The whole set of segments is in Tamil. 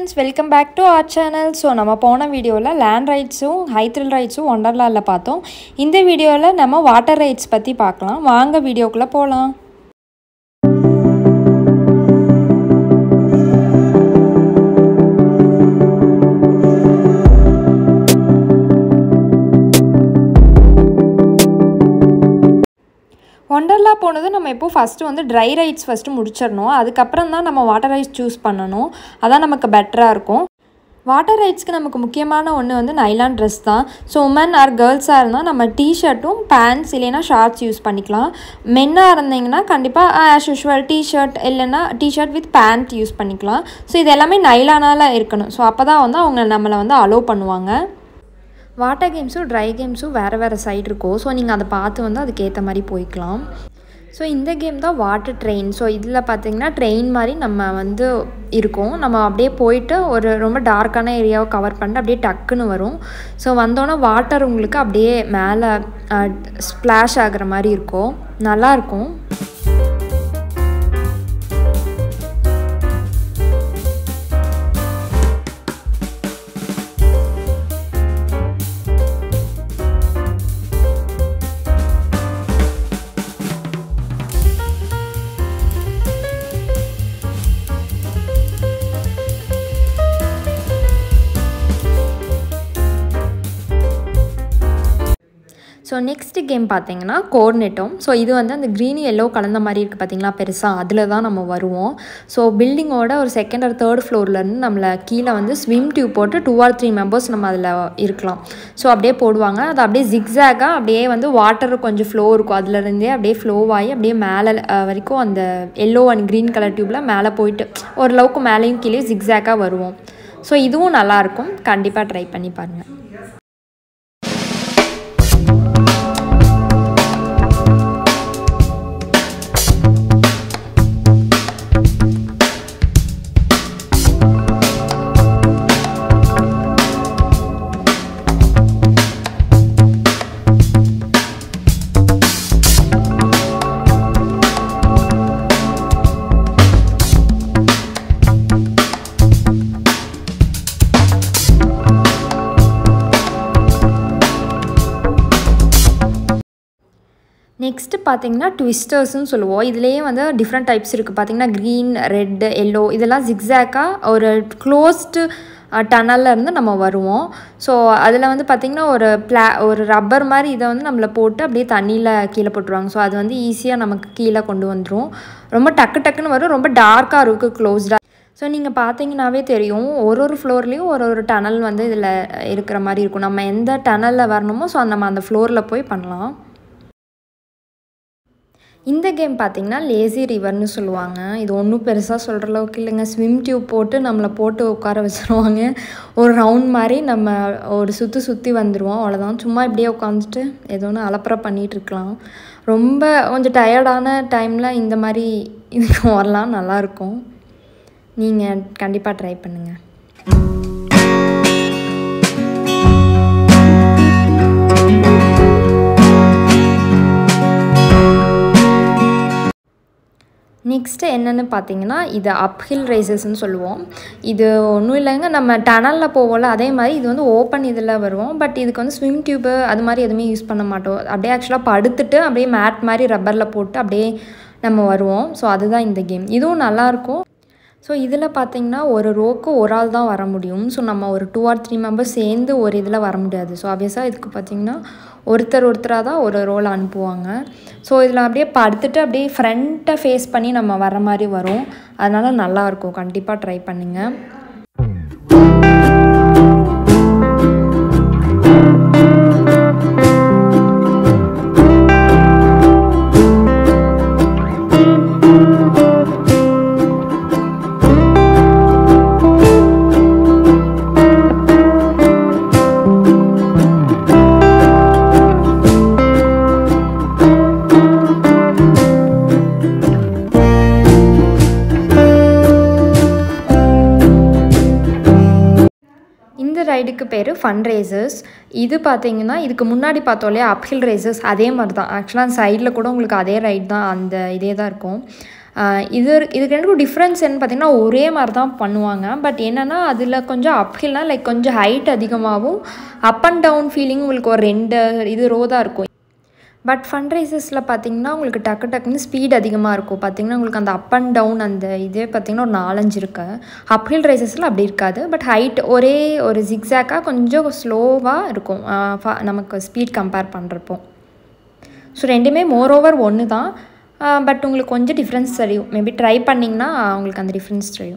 friends welcome back to our channel so நம்ம போன வீடியோவில் லேண்ட் ரைட்ஸும் ஹைத்ரில் ரைட்ஸும் ஒண்டர்லாவில் பார்த்தோம் இந்த வீடியோவில் நம்ம வாட்டர் ரைட்ஸ் பற்றி பார்க்கலாம் வாங்க வீடியோக்குள்ளே போகலாம் ஒண்டர்லா போனது நம்ம இப்போ ஃபஸ்ட்டு வந்து ட்ரை ரைட்ஸ் ஃபஸ்ட்டு முடிச்சிடணும் அதுக்கப்புறம் தான் நம்ம வாட்டர் ரைட்ஸ் சூஸ் பண்ணணும் அதான் நமக்கு பெட்டராக இருக்கும் வாட்டர் ரைட்ஸ்க்கு நமக்கு முக்கியமான ஒன்று வந்து நைலான் ட்ரெஸ் தான் ஸோ உமன் ஆர் கேர்ள்ஸாக இருந்தால் நம்ம டிஷர்ட்டும் பேண்ட்ஸ் இல்லைன்னா ஷார்ட்ஸ் யூஸ் பண்ணிக்கலாம் மென்னாக இருந்தீங்கன்னா கண்டிப்பாக ஆஸ் யூஷுவல் டிஷர்ட் இல்லைன்னா டிஷர்ட் வித் பேண்ட் யூஸ் பண்ணிக்கலாம் ஸோ இது எல்லாமே நைலானால் இருக்கணும் ஸோ அப்போ தான் வந்து அவங்க நம்மளை வந்து அலோவ் பண்ணுவாங்க வாட்டர் கேம்ஸும் ட்ரை கேம்ஸும் வேறு வேறு சைடு இருக்கும் ஸோ நீங்கள் அதை பார்த்து வந்து அதுக்கேற்ற மாதிரி போய்க்கலாம் ஸோ இந்த கேம் தான் வாட்டர் ட்ரெயின் ஸோ இதில் பார்த்தீங்கன்னா ட்ரெயின் மாதிரி நம்ம வந்து இருக்கும் நம்ம அப்படியே போயிட்டு ஒரு ரொம்ப டார்க்கான ஏரியாவை கவர் பண்ணிட்டு அப்படியே டக்குன்னு வரும் ஸோ வந்தோன்னே வாட்டர் உங்களுக்கு அப்படியே மேலே ஸ்ப்ளாஷ் ஆகிற மாதிரி இருக்கும் நல்லாயிருக்கும் ஸோ நெக்ஸ்ட் கேம் பார்த்தீங்கன்னா கோர்னெட்டும் ஸோ இது வந்து அந்த க்ரீன் எல்லோ கலந்த மாதிரி இருக்குது பார்த்தீங்களா பெருசாக அதில் தான் நம்ம வருவோம் ஸோ பில்டிங்கோட ஒரு செகண்ட் ஆர் தேர்ட் ஃப்ளோர்லேருந்து நம்மளை கீழே வந்து ஸ்விம் டியூப் போட்டு டூ ஆர் த்ரீ மெம்பர்ஸ் நம்ம அதில் இருக்கலாம் ஸோ அப்படியே போடுவாங்க அது அப்படியே ஜிக்ஸாகாக அப்படியே வந்து வாட்டர் கொஞ்சம் ஃப்ளோ இருக்கும் அதுலேருந்தே அப்படியே ஃப்ளோ ஆகி அப்படியே மேலே வரைக்கும் அந்த எல்லோ அண்ட் க்ரீன் கலர் டியூப்பில் மேலே போயிட்டு ஓரளவுக்கு மேலேயும் கீழே ஜிக்ஸாகாக வருவோம் ஸோ இதுவும் நல்லாயிருக்கும் கண்டிப்பாக ட்ரை பண்ணி பாருங்கள் நெக்ஸ்ட்டு பார்த்தீங்கன்னா ட்விஸ்டர்ஸ்னு சொல்லுவோம் இதுலேயே வந்து டிஃப்ரெண்ட் டைப்ஸ் இருக்குது பார்த்தீங்கன்னா க்ரீன் ரெட்டு எல்லோ இதெல்லாம் ஜிக்ஸாக்காக ஒரு க்ளோஸ்டு டனலில் இருந்து நம்ம வருவோம் ஸோ அதில் வந்து பார்த்திங்கன்னா ஒரு பிளா ஒரு ரப்பர் மாதிரி இதை வந்து நம்மளை போட்டு அப்படியே தண்ணியில் கீழே போட்டுருவாங்க ஸோ அது வந்து ஈஸியாக நமக்கு கீழே கொண்டு வந்துடும் ரொம்ப டக்கு டக்குன்னு வரும் ரொம்ப டார்க்காக இருக்கும் க்ளோஸ்டாக ஸோ நீங்கள் பார்த்தீங்கன்னாவே தெரியும் ஒரு ஒரு ஃப்ளோர்லேயும் ஒரு ஒரு டனல் வந்து இதில் இருக்கிற மாதிரி இருக்கும் நம்ம எந்த டனலில் வரணுமோ ஸோ நம்ம அந்த ஃப்ளோரில் போய் பண்ணலாம் இந்த கேம் பார்த்திங்கன்னா லேசி ரிவர்னு சொல்லுவாங்க இது ஒன்றும் பெருசாக சொல்கிற அளவுக்கு இல்லைங்க ஸ்விம் டியூப் போட்டு நம்மளை போட்டு உட்கார வச்சுருவாங்க ஒரு ரவுண்ட் மாதிரி நம்ம ஒரு சுற்றி சுற்றி வந்துடுவோம் அவ்வளோதான் சும்மா இப்படியே உட்காந்துட்டு ஏதோ ஒன்று அலப்பறை பண்ணிகிட்டு இருக்கலாம் ரொம்ப கொஞ்சம் டயர்டான டைமில் இந்த மாதிரி இதுக்கு வரலாம் நல்லாயிருக்கும் நீங்கள் கண்டிப்பாக ட்ரை பண்ணுங்கள் நெக்ஸ்ட்டு என்னென்னு பார்த்தீங்கன்னா இது அப்ஹில் ரேசஸ்ன்னு சொல்லுவோம் இது ஒன்றும் இல்லைங்க நம்ம டனலில் போவோம்ல அதே மாதிரி இது வந்து ஓப்பன் இதில் வருவோம் பட் இதுக்கு வந்து ஸ்விம் டியூபு அது மாதிரி எதுவுமே யூஸ் பண்ண மாட்டோம் அப்படியே ஆக்சுவலாக படுத்துட்டு அப்படியே மேட் மாதிரி ரப்பரில் போட்டு அப்படியே நம்ம வருவோம் ஸோ அதுதான் இந்த கேம் இதுவும் நல்லாயிருக்கும் ஸோ இதில் பார்த்தீங்கன்னா ஒரு ரோக்கு ஒரு ஆள் தான் வர முடியும் ஸோ நம்ம ஒரு டூ ஆர் த்ரீ மெம்பர்ஸ் சேர்ந்து ஒரு இதில் வர முடியாது ஸோ ஆப்வியஸாக இதுக்கு பார்த்திங்கன்னா ஒருத்தர் ஒருத்தராக தான் ஒரு ரோல் அனுப்புவாங்க ஸோ இதில் அப்படியே படுத்துட்டு அப்படியே ஃப்ரண்ட்டை ஃபேஸ் பண்ணி நம்ம வர மாதிரி வரும் அதனால் நல்லாயிருக்கும் கண்டிப்பாக ட்ரை பண்ணுங்கள் ரைடுக்கு பேர் ஃபன் ரேசர்ஸ் இது பார்த்தீங்கன்னா இதுக்கு முன்னாடி பார்த்தோம் இல்லையா அப்ஹில் ரேசர்ஸ் அதே மாதிரி தான் ஆக்சுவலாக அந்த சைடில் கூட உங்களுக்கு அதே ரைட் தான் அந்த இதே தான் இருக்கும் இது இதுக்கு ரெண்டும் டிஃப்ரென்ஸ் என்ன பார்த்திங்கன்னா ஒரே மாதிரி தான் பண்ணுவாங்க பட் என்னென்னா அதில் கொஞ்சம் அப்ஹில்னால் லைக் கொஞ்சம் ஹைட் அதிகமாகவும் அப் அண்ட் டவுன் ஃபீலிங் உங்களுக்கு ஒரு ரெண்டு இது ரோ தான் இருக்கும் பட் ஃபண்ட் ரைசஸில் பார்த்தீங்கன்னா உங்களுக்கு டக்கு டக்குன்னு ஸ்பீட் அதிகமாக இருக்கும் பார்த்தீங்கன்னா உங்களுக்கு அந்த அப் அண்ட் டவுன் அந்த இதே பார்த்தீங்கன்னா ஒரு நாலஞ்சு இருக்கு அப்ஹில் ரைசஸில் அப்படி இருக்காது பட் ஹைட் ஒரே ஒரு ஜிக்ஸாக்காக கொஞ்சம் ஸ்லோவாக இருக்கும் நமக்கு ஸ்பீட் கம்பேர் பண்ணுறப்போ ஸோ ரெண்டுமே மோர் ஓவர் ஒன்று தான் பட் உங்களுக்கு கொஞ்சம் டிஃப்ரென்ஸ் தெரியும் மேபி ட்ரை பண்ணிங்கன்னா உங்களுக்கு அந்த டிஃப்ரென்ஸ் தெரியும்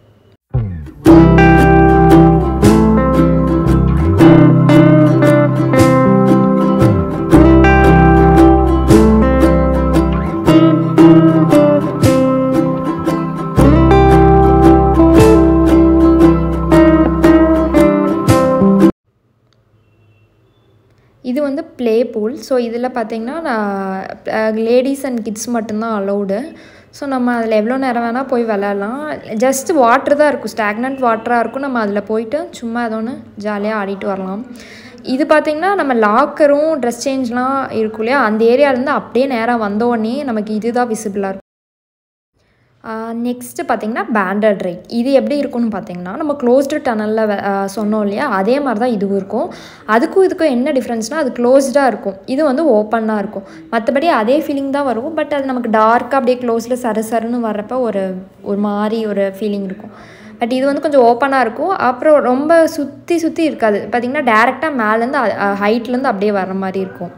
இது வந்து ப்ளே பூல் ஸோ இதில் பார்த்திங்கன்னா நான் லேடிஸ் அண்ட் கிட்ஸ் மட்டும்தான் அலௌடு ஸோ நம்ம அதில் எவ்வளோ நேரம் வேணால் போய் விளாட்லாம் ஜஸ்ட் வாட்ரு தான் இருக்கும் ஸ்டாக்னண்ட் வாட்டராக இருக்கும் நம்ம அதில் போயிட்டு சும்மா ஏதோ ஒன்று ஜாலியாக ஆடிட்டு வரலாம் இது பார்த்திங்கன்னா நம்ம லாக்கரும் ட்ரெஸ் சேஞ்ச்லாம் இருக்கும் இல்லையா அந்த ஏரியாவிலேருந்து அப்படியே நேராக வந்தோடனே நமக்கு இதுதான் விசிபிளாக இருக்கும் நெக்ஸ்ட்டு பார்த்திங்கன்னா பேண்டட் ரைட் இது எப்படி இருக்கும்னு பார்த்தீங்கன்னா நம்ம க்ளோஸ்டு டனலில் சொன்னோம் இல்லையா அதே மாதிரி தான் இதுவும் இருக்கும் அதுக்கும் இதுக்கும் என்ன டிஃப்ரென்ஸ்னால் அது க்ளோஸ்டாக இருக்கும் இது வந்து ஓப்பனாக இருக்கும் மற்றபடி அதே ஃபீலிங் தான் வரும் பட் அது நமக்கு டார்க்காக அப்படியே க்ளோஸில் சரு சருன்னு வர்றப்ப ஒரு ஒரு மாதிரி ஒரு ஃபீலிங் இருக்கும் பட் இது வந்து கொஞ்சம் ஓப்பனாக இருக்கும் அப்புறம் ரொம்ப சுற்றி சுற்றி இருக்காது பார்த்திங்கன்னா டேரெக்டாக மேலேருந்து ஹைட்லேருந்து அப்படியே வர்ற மாதிரி இருக்கும்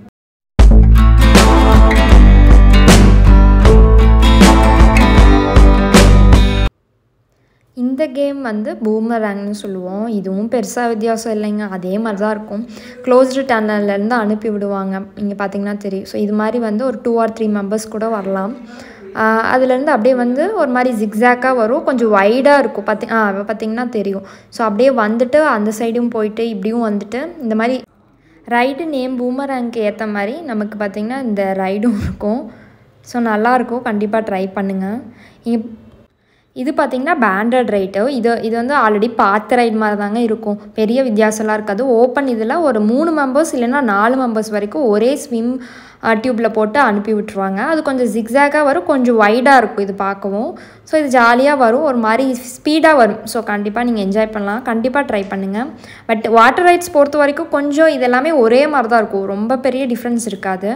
இந்த கேம் வந்து பூமரேங்னு சொல்லுவோம் இதுவும் பெருசாக வித்தியாசம் இல்லைங்க அதே மாதிரி தான் இருக்கும் க்ளோஸ்டு டன்னல்லேருந்து அனுப்பி விடுவாங்க இங்கே பார்த்தீங்கன்னா தெரியும் ஸோ இது மாதிரி வந்து ஒரு டூ ஆர் த்ரீ மெம்பர்ஸ் கூட வரலாம் அதுலேருந்து அப்படியே வந்து ஒரு மாதிரி ஜிக்ஸாக்காக வரும் கொஞ்சம் வைடாக இருக்கும் பார்த்தி ஆ பார்த்திங்கன்னா தெரியும் ஸோ அப்படியே வந்துட்டு அந்த சைடும் போயிட்டு இப்படியும் வந்துட்டு இந்த மாதிரி ரைடு நேம் பூமரேங்க்கு ஏற்ற மாதிரி நமக்கு பார்த்திங்கன்னா இந்த ரைடும் இருக்கும் ஸோ நல்லாயிருக்கும் கண்டிப்பாக ட்ரை பண்ணுங்கள் இங்கே இது பார்த்திங்கன்னா பேண்டட் ரைட்டு இது இது வந்து ஆல்ரெடி பார்த்த ரைட் மாதிரி தாங்க இருக்கும் பெரிய வித்தியாசம்லாம் இருக்காது ஓப்பன் இதில் ஒரு மூணு மெம்பர்ஸ் இல்லைன்னா நாலு மெம்பர்ஸ் வரைக்கும் ஒரே ஸ்விம் டியூப்பில் போட்டு அனுப்பி விட்ருவாங்க அது கொஞ்சம் ஜிக்ஸாகாக வரும் கொஞ்சம் வைடாக இருக்கும் இது பார்க்கவும் ஸோ இது ஜாலியாக வரும் ஒரு மாதிரி ஸ்பீடாக வரும் ஸோ கண்டிப்பாக நீங்கள் என்ஜாய் பண்ணலாம் கண்டிப்பாக ட்ரை பண்ணுங்கள் பட் வாட்டர் ரைட்ஸ் பொறுத்த வரைக்கும் கொஞ்சம் இதெல்லாமே ஒரே மாதிரி தான் இருக்கும் ரொம்ப பெரிய டிஃப்ரென்ஸ் இருக்காது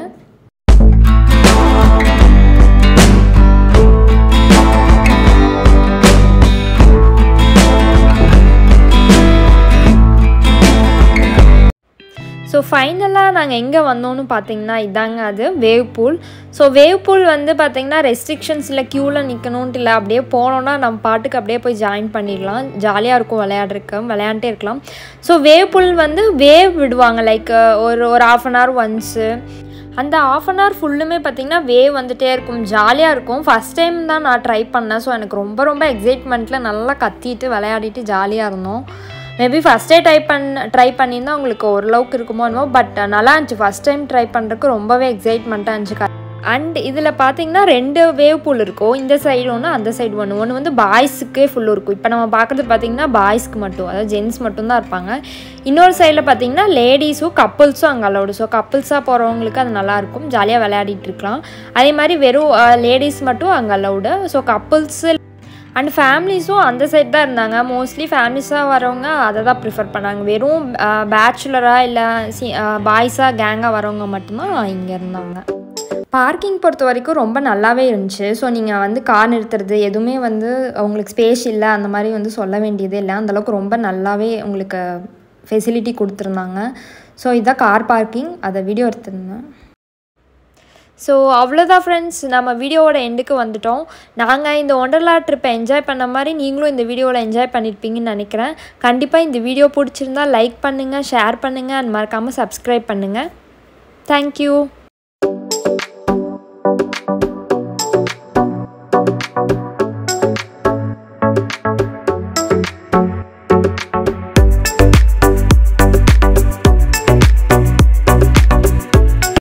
ஸோ ஃபைனலாக நாங்கள் எங்கே வந்தோம்னு பார்த்தீங்கன்னா இதாங்க அது wave pool so wave pool வந்து பார்த்திங்கன்னா ரெஸ்ட்ரிக்ஷன்ஸில் க்யூவில் நிற்கணுன்ட்டு இல்லை அப்படியே போனோன்னா நம்ம பாட்டுக்கு அப்படியே போய் ஜாயின் பண்ணிடலாம் ஜாலியாக இருக்கும் விளையாடுறக்கு விளையாண்டே இருக்கலாம் ஸோ வேவ் பூல் வந்து வேவ் விடுவாங்க லைக் ஒரு ஒரு ஆஃப் அன் ஹவர் ஒன்ஸு அந்த ஆஃப் அன் ஹவர் ஃபுல்லுமே பார்த்திங்கன்னா வேவ் வந்துகிட்டே இருக்கும் ஜாலியாக இருக்கும் ஃபஸ்ட் டைம் தான் நான் ட்ரை பண்ணேன் ஸோ எனக்கு ரொம்ப ரொம்ப எக்ஸைட்மெண்ட்டில் நல்லா கத்திட்டு விளையாடிட்டு ஜாலியாக இருந்தோம் மேபி ஃபஸ்ட்டே ட்ரை பண்ண ட்ரை பண்ணியிருந்தால் உங்களுக்கு ஓரளவுக்கு இருக்குமோ என்னமோ பட் நல்லா இருந்துச்சு ஃபஸ்ட் டைம் ட்ரை பண்ணுறதுக்கு ரொம்பவே எக்ஸைட்மெண்ட்டாக இருந்துச்சு அண்ட் இதில் பார்த்தீங்கன்னா ரெண்டு வேவ் பூல் இருக்கும் இந்த சைடு ஒன்று அந்த சைடு ஒன்று ஒன்று வந்து பாய்ஸுக்கே ஃபுல் இருக்கும் இப்போ நம்ம பார்க்குறது பார்த்தீங்கன்னா பாய்ஸ்க்கு மட்டும் அதாவது ஜென்ஸ் மட்டும்தான் இருப்பாங்க இன்னொரு சைடில் பார்த்தீங்கன்னா லேடிஸும் கப்புள்ஸும் அங்கே அலௌடு ஸோ கப்புள்ஸாக போகிறவங்களுக்கு அது நல்லாயிருக்கும் ஜாலியாக விளையாடிட்டு இருக்கலாம் அதே மாதிரி வெறும் லேடிஸ் மட்டும் அங்கே அலௌடு ஸோ கப்புள்ஸு அண்ட் ஃபேமிலிஸும் அந்த சைட் தான் இருந்தாங்க மோஸ்ட்லி ஃபேமிலிஸாக வரவங்க அதை தான் ப்ரிஃபர் பண்ணாங்க வெறும் பேச்சுலராக இல்லை சி பாய்ஸாக கேங்காக வரவங்க மட்டும்தான் இங்கே இருந்தாங்க பார்க்கிங் பொறுத்த வரைக்கும் ரொம்ப நல்லாவே இருந்துச்சு ஸோ நீங்கள் வந்து கார் நிறுத்துறது எதுவுமே வந்து உங்களுக்கு ஸ்பேஸ் இல்லை அந்த மாதிரி வந்து சொல்ல வேண்டியதே இல்லை அந்தளவுக்கு ரொம்ப நல்லாவே உங்களுக்கு ஃபெசிலிட்டி கொடுத்துருந்தாங்க ஸோ இதுதான் கார் பார்க்கிங் அதை வீடியோ எடுத்திருந்தேன் ஸோ அவ்வளோதான் ஃப்ரெண்ட்ஸ் நம்ம வீடியோவோட எண்டுக்கு வந்துட்டோம் நாங்கள் இந்த ஒண்டர்லா ட்ரிப்பை என்ஜாய் பண்ண மாதிரி நீங்களும் இந்த வீடியோவில் என்ஜாய் பண்ணியிருப்பீங்கன்னு நினைக்கிறேன் கண்டிப்பாக இந்த வீடியோ பிடிச்சிருந்தா லைக் பண்ணுங்கள் ஷேர் பண்ணுங்கள் அண்ட் மறக்காமல் சப்ஸ்கிரைப் பண்ணுங்கள் தேங்க்யூ